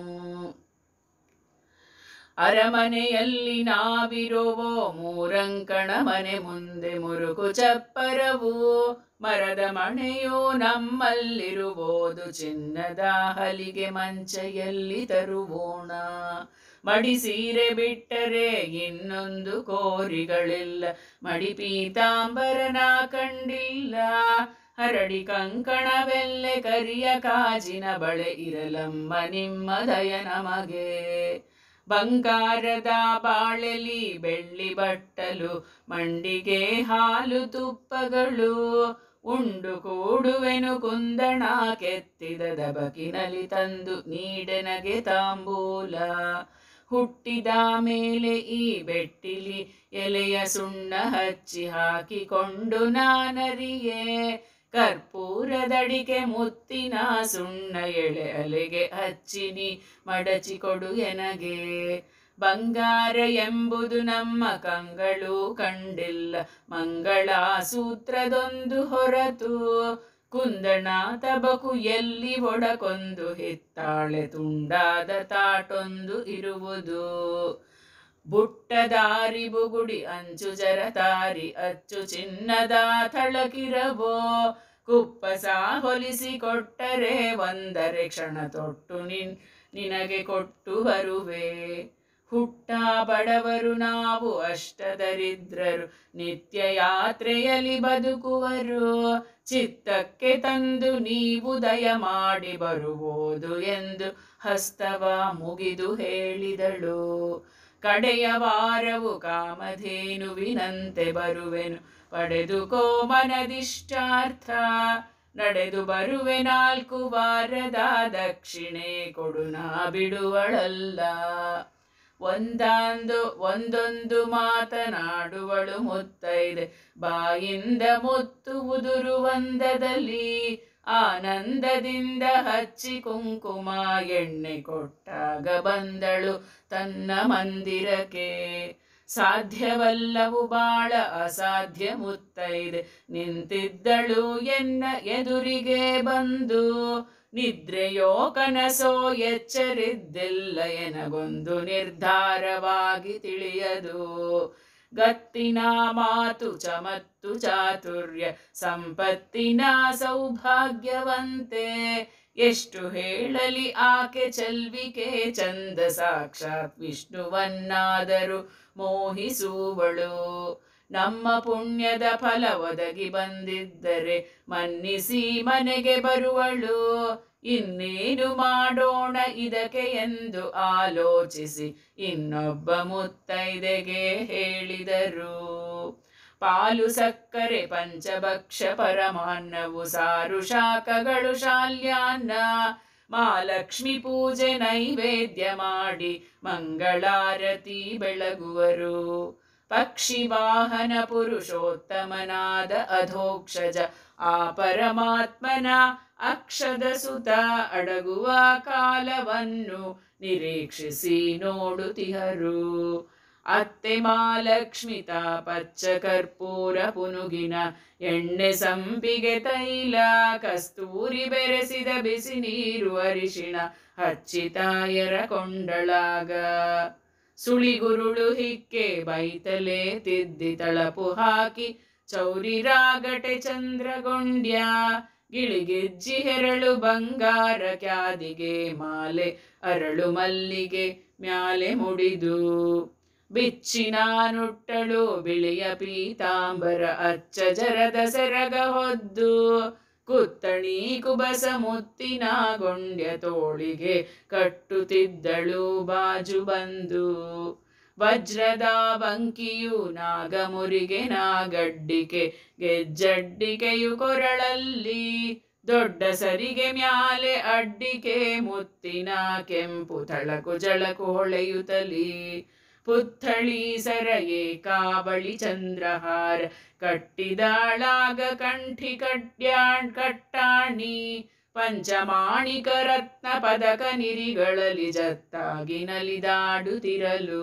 ಅರಮನೆಯಲ್ಲಿ ನಾವಿರುವೋ ಮೂರಂಕಣ ಮನೆ ಮುಂದೆ ಮುರುಕು ಚಪ್ಪರವು ಮರದ ಮಣೆಯು ನಮ್ಮಲ್ಲಿರುವುದು ಚಿನ್ನದ ಹಲಿಗೆ ಮಂಚ ಎಲ್ಲಿ ತರುವೋಣ ಮಡಿ ಸೀರೆ ಬಿಟ್ಟರೆ ಇನ್ನೊಂದು ಕೋರಿಗಳಿಲ್ಲ ಮಡಿ ಪೀತಾಂಬರನ ಕಂಡಿಲ್ಲ ಹರಡಿ ಕಂಕಣವೆಲ್ಲೆ ಕರಿಯ ಕಾಜಿನ ಬಳೆ ಇರಲಮ್ಮ ನಿಮ್ಮ ದಯ ನಮಗೆ ಬಂಗಾರದ ಬಾಳೆಲಿ ಬೆಳ್ಳಿ ಬಟ್ಟಲು ಮಂಡಿಗೆ ಹಾಲು ತುಪ್ಪಗಳು ಉಂಡು ಕೂಡುವೆನು ಕುಂದಣ ಕೆತ್ತಿದ ದಬಕಿನಲ್ಲಿ ತಂದು ನೀಡೆನಗೆ ತಾಂಬೂಲ ಹುಟ್ಟಿದ ಮೇಲೆ ಈ ಬೆಟ್ಟಿಲಿ ಎಲೆಯ ಸುಣ್ಣ ಹಚ್ಚಿ ಹಾಕಿಕೊಂಡು ನಾನರಿಯೇ ಕರ್ಪೂರದಡಿಕೆ ಮುತ್ತಿನ ಸುಣ್ಣ ಎಳೆ ಅಲೆಗೆ ಹಚ್ಚಿನಿ ಮಡಚಿಕೊಡು ಎನಗೆ ಬಂಗಾರ ಎಂಬುದು ನಮ್ಮ ಕಂಗಳು ಕಂಡಿಲ್ಲ ಮಂಗಳ ಸೂತ್ರದೊಂದು ಹೊರತು ಕುಂದಣ ತಬಕು ಎಲ್ಲಿ ಒಡಕೊಂದು ಹಿತ್ತಾಳೆ ತುಂಡಾದ ತಾಟೊಂದು ಇರುವುದು ಬುಟ್ಟದಾರಿ ಬುಗುಡಿ ಅಂಚು ಜರತಾರಿ ಅಚ್ಚು ಚಿನ್ನದ ಥಳಕಿರವೋ ಕುಪ್ಪಸ ಹೊಲಿಸಿ ಕೊಟ್ಟರೆ ಒಂದರೆ ಕ್ಷಣ ತೊಟ್ಟು ನಿನ್ ನಿನಗೆ ಕೊಟ್ಟು ಬರುವೆ ಹುಟ್ಟ ಬಡವರು ನಾವು ಅಷ್ಟದರಿದ್ರರು ನಿತ್ಯ ಯಾತ್ರೆಯಲ್ಲಿ ಬದುಕುವರು ಚಿತ್ತಕ್ಕೆ ತಂದು ನೀವು ದಯ ಮಾಡಿ ಬರುವುದು ಎಂದು ಹಸ್ತವ ಮುಗಿದು ಹೇಳಿದಳು ಕಡೆಯ ವಾರವು ಕಾಮಧೇನುವಿನಂತೆ ಬರುವೆನು ಪಡೆದುಕೋ ಮನದಿಷ್ಟಾರ್ಥ ನಡೆದು ಬರುವೆ ನಾಲ್ಕು ವಾರದ ದಕ್ಷಿಣೆ ಕೊಡು ನಾ ಬಿಡುವಳಲ್ಲ ಒಂದಾಂದು ಒಂದೊಂದು ಮಾತನಾಡುವಳು ಮುತ್ತೈದೆ ಬಾಯಿಂದ ಮುತ್ತು ಉದುರು ಒಂದದಲ್ಲಿ ಆನಂದದಿಂದ ಹಚ್ಚಿ ಕುಂಕುಮ ಎಣ್ಣೆ ಕೊಟ್ಟಾಗ ಬಂದಳು ತನ್ನ ಮಂದಿರಕ್ಕೆ ಸಾಧ್ಯವಲ್ಲವು ಬಾಳ ಅಸಾಧ್ಯ ಮುತ್ತೈದೆ ನಿಂತಿದ್ದಳು ಎನ್ನ ಎದುರಿಗೆ ಬಂದು ನಿದ್ರೆಯೋ ಕನಸೋ ಎಚ್ಚರಿದ್ದಿಲ್ಲ ಎನಗೊಂದು ನಿರ್ಧಾರವಾಗಿ ತಿಳಿಯದು ಗತ್ತಿನ ಮಾತು ಚಮತ್ತು ಚಾತುರ್ಯ ಸಂಪತ್ತಿನ ಸೌಭಾಗ್ಯವಂತೆ ಎಷ್ಟು ಹೇಳಲಿ ಆಕೆ ಚೆಲ್ವಿಕೆ ಚಂದ ಸಾಕ್ಷಾತ್ ವಿಷ್ಣುವನ್ನಾದರೂ ಮೋಹಿಸುವಳು ನಮ್ಮ ಪುಣ್ಯದ ಫಲ ಒದಗಿ ಬಂದಿದ್ದರೆ ಮನ್ನಿಸಿ ಮನೆಗೆ ಬರುವಳು ಇನ್ನೇನು ಮಾಡೋಣ ಇದಕ್ಕೆ ಎಂದು ಆಲೋಚಿಸಿ ಇನ್ನೊಬ್ಬ ಮುತ್ತೈದೆಗೆ ಹೇಳಿದರು ಪಾಲು ಸಕ್ಕರೆ ಪಂಚಭಕ್ಷ ಪರಮಾನ್ನವು ಸಾರು ಶಾಖಗಳು ಶಾಲ್ಯಾನ್ನ ಮಹಾಲಕ್ಷ್ಮಿ ಪೂಜೆ ನೈವೇದ್ಯ ಮಾಡಿ ಮಂಗಳಾರತಿ ಬೆಳಗುವರು ಪಕ್ಷಿ ವಾಹನ ಪುರುಷೋತ್ತಮನಾದ ಅಧೋಕ್ಷಜ ಆ ಪರಮಾತ್ಮನ ಅಕ್ಷದ ಸುತ ಅಡಗುವ ಕಾಲವನ್ನು ನಿರೀಕ್ಷಿಸಿ ನೋಡುತ್ತಿಹರು ಅತ್ತೆ ಮಾಲಕ್ಷ್ಮಿತ ಪಚ್ಚ ಕರ್ಪೂರ ಪುನುಗಿನ ಎಣ್ಣೆ ಸಂಪಿಗೆ ತೈಲ ಕಸ್ತೂರಿ ಬೆರೆಸಿದ ಬಿಸಿ ನೀರು ಅರಿಶಿಣ ಹಚ್ಚಿ ತಾಯರ ಕೊಂಡಳಾಗ ಸುಳಿಗುರುಳು ಹಿಕ್ಕೆ ಬೈತಲೆ ತಿದ್ದಿ ತಳಪು ಹಾಕಿ ಚೌರಿ ರಾಗಟೆ ಚಂದ್ರಗೊಂಡ್ಯ ಗಿಳಿಗೆಜ್ಜಿ ಹೆರಳು ಬಂಗಾರ ಕ್ಯಾದಿಗೆ ಮಾಲೆ ಅರಳು ಮಲ್ಲಿಗೆ ಮ್ಯಾಲೆ ಮುಡಿದು ಬಿಚ್ಚಿನ ನುಟ್ಟಳು ಬಿಳಿಯ ಪೀತಾಂಬರ ಅಚ್ಚ ಜರದ ಸೆರಗ ಹೊದ್ದು ಕುತ್ತಣಿ ಕುಬಸ ಮುತ್ತಿನ ಗೊಂಡ್ಯ ತೋಳಿಗೆ ಕಟ್ಟುತ್ತಿದ್ದಳು ಬಾಜು ಬಂದು ವಜ್ರದ ಬಂಕಿಯು ನಾಗಮುರಿಗೆ ನಾಗಡ್ಡಿಕೆ ಗೆಜ್ಜಡ್ಡಿಕೆಯು ಕೊರಳಲ್ಲಿ ದೊಡ್ಡ ಸರಿಗೆ ಮ್ಯಾಲೆ ಅಡ್ಡಿಕೆ ಮುತ್ತಿನ ಕೆಂಪು ತಳಕು ಜಳಕು ಹೊಳೆಯುತ್ತಲಿ ಪುತ್ಥಳಿ ಸರಯೇ ಕಾವಳಿ ಚಂದ್ರಹಾರ ಕಟ್ಟಿದಾಳಾಗ ಕಂಠಿ ಕಟ್ಯಾಣ್ ಕಟ್ಟಾಣಿ ಪಂಚಮಾಣಿಕ ರತ್ನ ಪದಕ ನಿರಿಗಳಲ್ಲಿ ಜತ್ತಾಗಿ ನಲಿದಾಡುತ್ತಿರಲು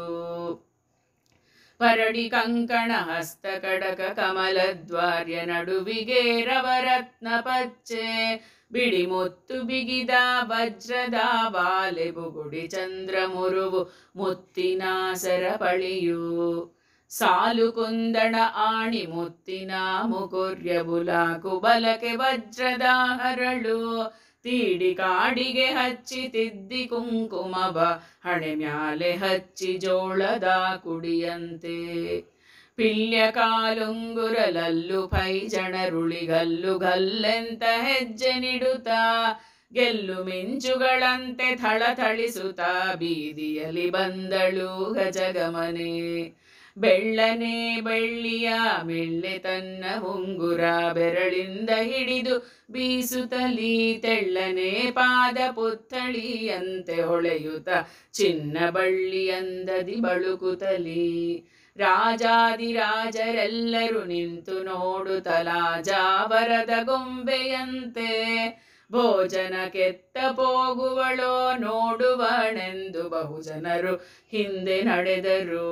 ಪರಡಿ ಕಂಕಣ ಹಸ್ತ ಕಡಕ ಕಮಲದ್ವಾರ್ಯ ನಡುವಿಗೆ ರವರತ್ನ ಪಚ್ಚೆ ಬಿಡಿ ಮುತ್ತು ಬಿಗಿದ ವಜ್ರದ ಬಾಲೆ ಬುಗುಡಿ ಚಂದ್ರ ಮುರುವು ಮುತ್ತಿನ ಸರಪಳಿಯು ಸಾಲು ಕುಂದಣ ಆಣಿ ಮುತ್ತಿನ ಮುಕುರ್ಯ ಬುಲಾಕು ಬಲಕೆ ವಜ್ರದ ಹರಳು ತೀಡಿ ಕಾಡಿಗೆ ಹಚ್ಚಿ ತಿದ್ದಿ ಕುಂಕುಮವ ಹಣೆ ಮ್ಯಾಲೆ ಹಚ್ಚಿ ಜೋಳದ ಕುಡಿಯಂತೆ ಪಿಲ್ಯ ಕಾಲುಂಗುರಲಲ್ಲು ಪೈಜಣರುಳಿಗಲ್ಲು ಗಲ್ಲೆಂತ ಹೆಜ್ಜೆ ನಿಡುತ್ತಾ ಗೆಲ್ಲು ಮಿಂಚುಗಳಂತೆ ಥಳಥಳಿಸುತ್ತಾ ಬೀದಿಯಲ್ಲಿ ಬಂದಳು ಗಜಗಮನೆ ಬೆಳ್ಳನೆ ಬೆಳ್ಳಿಯ ಮೆಳ್ಳೆ ತನ್ನ ಉಂಗುರ ಬೆರಳಿಂದ ಹಿಡಿದು ಬೀಸುತ್ತಲೀ ತೆಳ್ಳನೆ ಪಾದ ಪುತ್ತಳಿಯಂತೆ ಹೊಳೆಯುತ್ತ ಚಿನ್ನ ಬಳ್ಳಿಯಂದದಿ ಬಳುಕುತ್ತಲೀ ರಾಜಾದಿರಾಜರೆಲ್ಲರೂ ನಿಂತು ನೋಡುತ್ತಲಾ ಜಾವರದ ಗೊಂಬೆಯಂತೆ ಭೋಜನ ಕೆತ್ತ ಹೋಗುವಳೋ ನೋಡುವಳೆಂದು ಬಹುಜನರು ಹಿಂದೆ ನಡೆದರು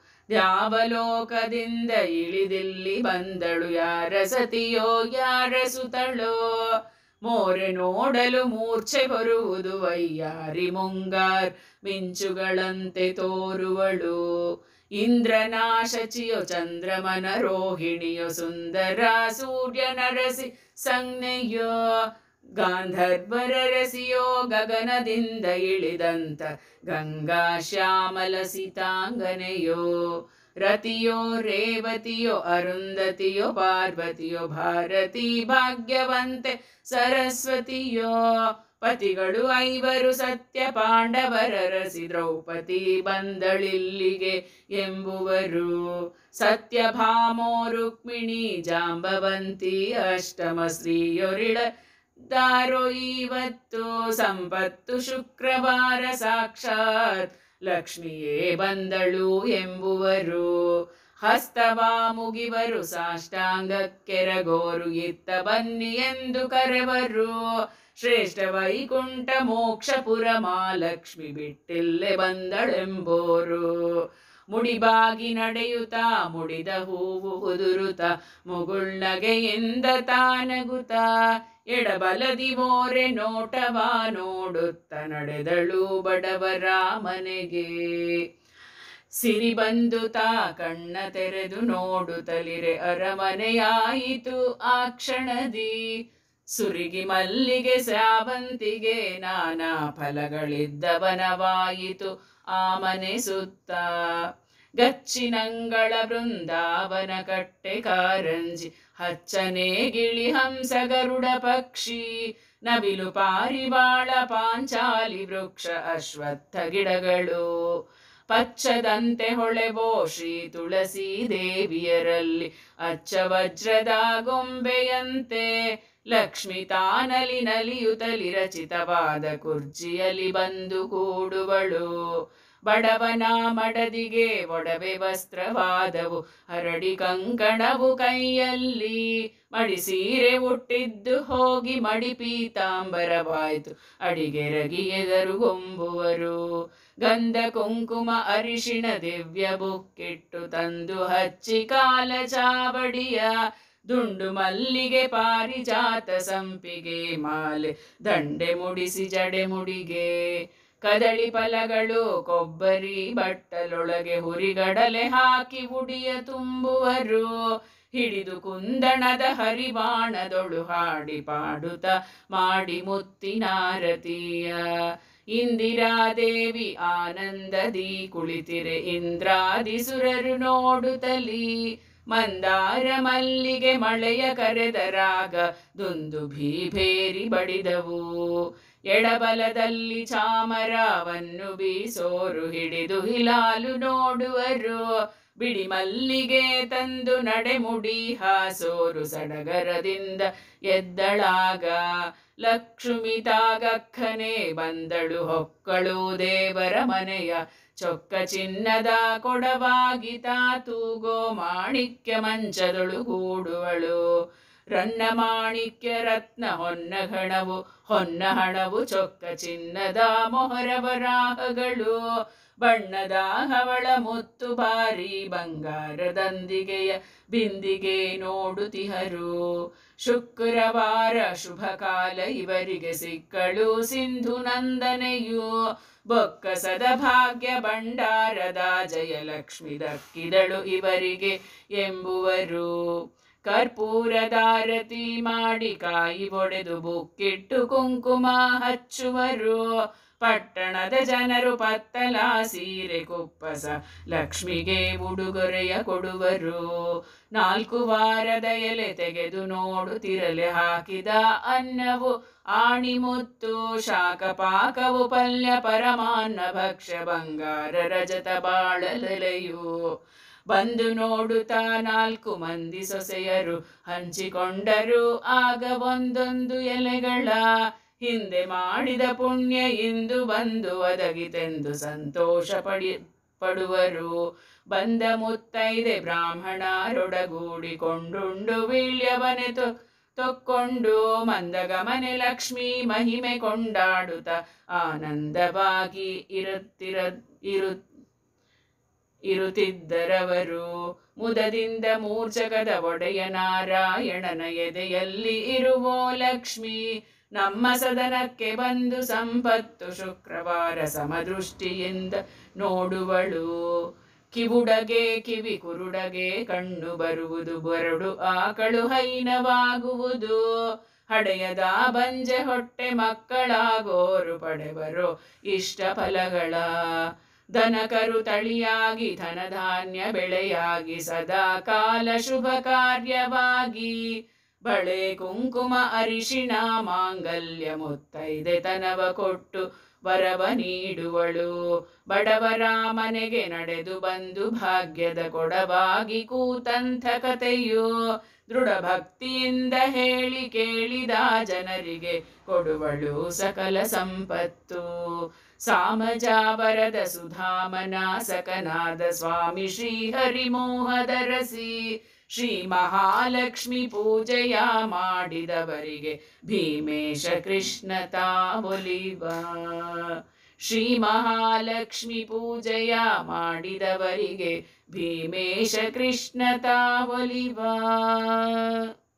ದ್ಯಾವಲೋಕದಿಂದ ಇಳಿದಿಲ್ಲಿ ಬಂದಳು ಯಾರ ಸತಿಯೋ ಯಾರ ಸುತಳೋ ಮೋರೆ ನೋಡಲು ಮೂರ್ಛೆ ಬರುವುದು ವೈಯಾರಿ ಮುಂಗಾರ್ ಮಿಂಚುಗಳಂತೆ ತೋರುವಳು ಇಂದ್ರನಾಶಚಿಯೋ ಚಂದ್ರಮನ ರೋಹಿಣಿಯೋ ಸುಂದರ ಸೂರ್ಯ ನರಸಿ ಸಂಜ್ಞೆಯೋ ಗಾಂಧರ್ವರ ರಸಿಯೋ ಗಗನದಿಂದ ಇಳಿದಂತ ಗಂಗಾ ಶ್ಯಾಮಲ ಸೀತಾಂಗನೆಯೋ ರತಿಯೋ ರೇವತಿಯೋ ಅರುಂಧತಿಯೋ ಪಾರ್ವತಿಯೋ ಭಾರತಿ ಭಾಗ್ಯವಂತೆ ಸರಸ್ವತಿಯೋ ಪತಿಗಳು ಐವರು ಸತ್ಯ ಪಾಂಡವರ ರಸಿ ದ್ರೌಪದಿ ಬಂದಳಿಲ್ಲಿಗೆ ಎಂಬುವರು ಸತ್ಯಭಾಮೋ ರುಕ್ಮಿಣಿ ಜಾಂಬವಂತಿ ಅಷ್ಟಮ ಸ್ತ್ರೀಯೊರಿಳ ದಾರೋ ಇವತ್ತು ಸಂಪತ್ತು ಶುಕ್ರವಾರ ಸಾಕ್ಷಾತ್ ಲಕ್ಷ್ಮಿಯೇ ಬಂದಳು ಎಂಬುವರು ಹಸ್ತವ ಮುಗಿವರು ಸಾಷ್ಟಾಂಗಕ್ಕೆರಗೋರು ಇತ್ತ ಬನ್ನಿ ಎಂದು ಕರೆವರು ಶ್ರೇಷ್ಠ ವೈಕುಂಠ ಮೋಕ್ಷಪುರ ಮಾಲಕ್ಷ್ಮಿ ಬಿಟ್ಟಿಲ್ಲೆ ಬಂದಳೆಂಬೋರು ಮುಡಿಬಾಗಿ ನಡೆಯುತ್ತ ಮುಡಿದ ಹೂವು ಉದುರುತ್ತ ಮುಗುಳ್ನಗೆಯಿಂದ ತಾನಗುತ್ತ ಎಡಬಲದಿ ಮೋರೆ ನೋಟವ ನೋಡುತ್ತ ನಡೆದಳು ಬಡವರ ಮನೆಗೆ ಸಿರಿ ಬಂದು ತಾ ಕಣ್ಣ ತೆರೆದು ನೋಡುತ್ತಲಿರೆ ಅರಮನೆಯಾಯಿತು ಆ ಕ್ಷಣದಿ ಸುರಿಗಿ ಮಲ್ಲಿಗೆ ಸಾವಂತಿಗೆ ನಾನಾ ಫಲಗಳಿದ್ದವನವಾಯಿತು ಆ ಮನೆ ಸುತ್ತ ಗಚ್ಚಿನಂಗಳ ಬೃಂದಾವನ ಕಟ್ಟೆ ಕಾರಂಜಿ ಹಚ್ಚನೆ ಗಿಳಿ ಹಂಸ ಗರುಡ ಪಕ್ಷಿ ನವಿಲು ಪಾರಿವಾಳ ಪಾಂಚಾಲಿ ವೃಕ್ಷ ಅಶ್ವತ್ಥ ಗಿಡಗಳು ಪಚ್ಚದಂತೆ ಹೊಳೆವೋ ಶ್ರೀ ತುಳಸಿ ದೇವಿಯರಲ್ಲಿ ಅಚ್ಚ ವಜ್ರದ ಗೊಂಬೆಯಂತೆ ಲಕ್ಷ್ಮಿ ತಾನಲಿ ನಲಿಯುತ್ತಲಿ ರಚಿತವಾದ ಕುರ್ಚಿಯಲ್ಲಿ ಬಂದು ಕೂಡುವಳು ಬಡವನ ಮಡದಿಗೆ ಒಡವೆ ವಸ್ತ್ರವಾದವು ಹರಡಿ ಕಂಕಣವು ಕೈಯಲ್ಲಿ ಮಡಿ ಸೀರೆ ಉಟ್ಟಿದ್ದು ಹೋಗಿ ಮಡಿ ಪೀತಾಂಬರವಾಯ್ತು ಅಡಿಗೆರಗಿ ಎದರುಗೊಂಬುವರು ಗಂಧ ಕುಂಕುಮ ಅರಿಶಿಣ ದಿವ್ಯ ಬುಕ್ಕಿಟ್ಟು ತಂದು ಹಚ್ಚಿ ಕಾಲ ಚಾವಡಿಯ ದುಂಡು ಮಲ್ಲಿಗೆ ಪಾರಿಜಾತ ಸಂಪಿಗೆ ಮಾಲೆ ದಂಡೆ ಮುಡಿಸಿ ಜಡೆ ಮುಡಿಗೆ ಕದಳಿ ಫಲಗಳು ಕೊಬ್ಬರಿ ಬಟ್ಟಲೊಳಗೆ ಹುರಿಗಡಲೆ ಹಾಕಿ ಉಡಿಯ ತುಂಬುವರು ಹಿಡಿದು ಕುಂದಣದ ಹರಿವಾಣದೊಳು ಹಾಡಿ ಪಾಡುತ್ತ ಮಾಡಿ ಮುತ್ತಿನಾರತಿಯ ಇಂದಿರಾದೇವಿ ಆನಂದದಿ ಕುಳಿತಿರೆ ಇಂದ್ರಾದಿ ಸುರರು ನೋಡುತ್ತಲಿ ಮಂದಾರ ಮಲ್ಲಿಗೆ ಮಳೆಯ ಕರೆದರಾಗ ದುಂದು ಭೀಭೇರಿ ಬಡಿದವು ಎಡಬಲದಲ್ಲಿ ಚಾಮರವನ್ನು ಬೀಸೋರು ಹಿಡಿದು ಹಿಲಾಲು ನೋಡುವರು ಬಿಡಿ ಮಲ್ಲಿಗೆ ತಂದು ನಡೆಮುಡಿ ಹಾಸೋರು ಸಡಗರದಿಂದ ಎದ್ದಳಾಗ ಲಕ್ಷ್ಮಿ ತಾಗಕ್ಕನೆ ಬಂದಳು ಹೊಕ್ಕಳು ದೇವರ ಮನೆಯ ಚೊಕ್ಕ ಚಿನ್ನದ ಕೊಡವಾಗಿ ತೂಗೋ ಮಾಣಿಕ್ಯ ಮಂಚದೊಳು ಗೂಡುವಳು ರನ್ನ ಮಾಣಿಕ್ಯ ರತ್ನ ಹೊನ್ನ ಹಣವು ಹೊನ್ನ ಹಣವು ಚೊಕ್ಕ ಚಿನ್ನದ ಮೊಹರವರಾಹಗಳು ಬಣ್ಣದ ಹವಳ ಮುತ್ತು ಬಾರಿ ಬಂಗಾರದಂದಿಗೆಯ ಬಿಂದಿಗೆ ನೋಡುತಿಹರು ಶುಕ್ರವಾರ ಶುಭ ಕಾಲ ಇವರಿಗೆ ಸಿಕ್ಕಳು ಸಿಂಧು ನಂದನೆಯು ಬೊಕ್ಕಸದ ಭಾಗ್ಯ ಭಂಡಾರದ ಜಯಲಕ್ಷ್ಮಿ ದಕ್ಕಿದಳು ಇವರಿಗೆ ಎಂಬುವರು ಕರ್ಪೂರದಾರತಿ ಮಾಡಿ ಕಾಯಿ ಒಡೆದು ಬುಕ್ಕಿಟ್ಟು ಕುಂಕುಮ ಹಚ್ಚುವರು ಪಟ್ಟಣದ ಜನರು ಪತ್ತಲ ಸೀರೆ ಕುಪ್ಪಸ ಲಕ್ಷ್ಮಿಗೆ ಉಡುಗೊರೆಯ ಕೊಡುವರು ನಾಲ್ಕು ವಾರದ ಎಲೆ ತೆಗೆದು ನೋಡುತ್ತಿರಲೆ ಹಾಕಿದ ಅನ್ನವು ಆಣಿಮುತ್ತು ಶಾಖ ಪಾಕವು ಪಲ್ಯ ಪರಮಾನ್ನ ಭಕ್ಷ್ಯ ಬಂಗಾರ ರಜತ ಬಾಳಲೆಲೆಯು ಬಂದು ನೋಡುತ್ತಾ ನಾಲ್ಕು ಮಂದಿ ಸೊಸೆಯರು ಹಂಚಿಕೊಂಡರು ಆಗ ಒಂದೊಂದು ಎಲೆಗಳ ಹಿಂದೆ ಮಾಡಿದ ಪುಣ್ಯ ಇಂದು ಬಂದು ಒದಗಿತೆಂದು ಸಂತೋಷ ಪಡಿ ಪಡುವರು ಬಂದ ಮುತ್ತೈದೆ ಬ್ರಾಹ್ಮಣರೊಡಗೂಡಿಕೊಂಡುಂಡು ವೀಳ್ಯವನೆ ತೊ ತೊಕ್ಕೊಂಡು ಮಂದಗಮನೆ ಲಕ್ಷ್ಮೀ ಮಹಿಮೆ ಕೊಂಡಾಡುತ್ತ ಆನಂದವಾಗಿ ಇರುತ್ತಿರ ಇರು ಇರುತ್ತಿದ್ದರವರು ಮುದದಿಂದ ಮೂರ್ಛಕದ ಒಡೆಯ ನಾರಾಯಣನ ಎದೆಯಲ್ಲಿ ಇರುವೋ ಲಕ್ಷ್ಮಿ ನಮ್ಮ ಸದನಕ್ಕೆ ಬಂದು ಸಂಪತ್ತು ಶುಕ್ರವಾರ ಸಮದೃಷ್ಟಿಯಿಂದ ನೋಡುವಳು ಕಿವುಡಗೆ ಕಿವಿ ಕುರುಡಗೆ ಕಣ್ಣು ಬರುವುದು ಬರಡು ಆಕಳು ಹೈನವಾಗುವುದು ಹಡೆಯದ ಬಂಜೆ ಹೊಟ್ಟೆ ಮಕ್ಕಳಾಗೋರು ಪಡೆವರು ಇಷ್ಟ ಫಲಗಳ ದನಕರು ತಳಿಯಾಗಿ ಧನಧಾನ್ಯ ಬೆಳೆಯಾಗಿ ಸದಾ ಕಾಲ ಶುಭ ಕಾರ್ಯವಾಗಿ ಬಳೆ ಕುಂಕುಮ ಅರಿಶಿಣ ಮಾಂಗಲ್ಯ ಮುತ್ತೈದೆ ತನವ ಕೊಟ್ಟು ವರವ ನೀಡುವಳು ಬಡವರ ಮನೆಗೆ ನಡೆದು ಬಂದು ಭಾಗ್ಯದ ಕೊಡವಾಗಿ ಕೂತಂಥ ಕಥೆಯು ದೃಢ ಭಕ್ತಿಯಿಂದ ಹೇಳಿ ಕೇಳಿದ ಜನರಿಗೆ ಕೊಡುವಳು ಸಕಲ ಸಂಪತ್ತು ಸಾಮಜಾವರದ ಸುಧಾಮನಾಸಕನಾದ ಸ್ವಾಮಿ ಶ್ರೀ ಹರಿಮೋಹದರಸಿ ಶ್ರೀ ಮಹಾಲಕ್ಷ್ಮಿ ಪೂಜೆಯ ಮಾಡಿದವರಿಗೆ ಭೀಮೇಶ ಕೃಷ್ಣ ತಾವೊಲಿವ ಶ್ರೀ ಮಹಾಲಕ್ಷ್ಮಿ ಪೂಜೆಯ ಮಾಡಿದವರಿಗೆ ಭೀಮೇಶ ಕೃಷ್ಣ ತಾವೊಲಿವ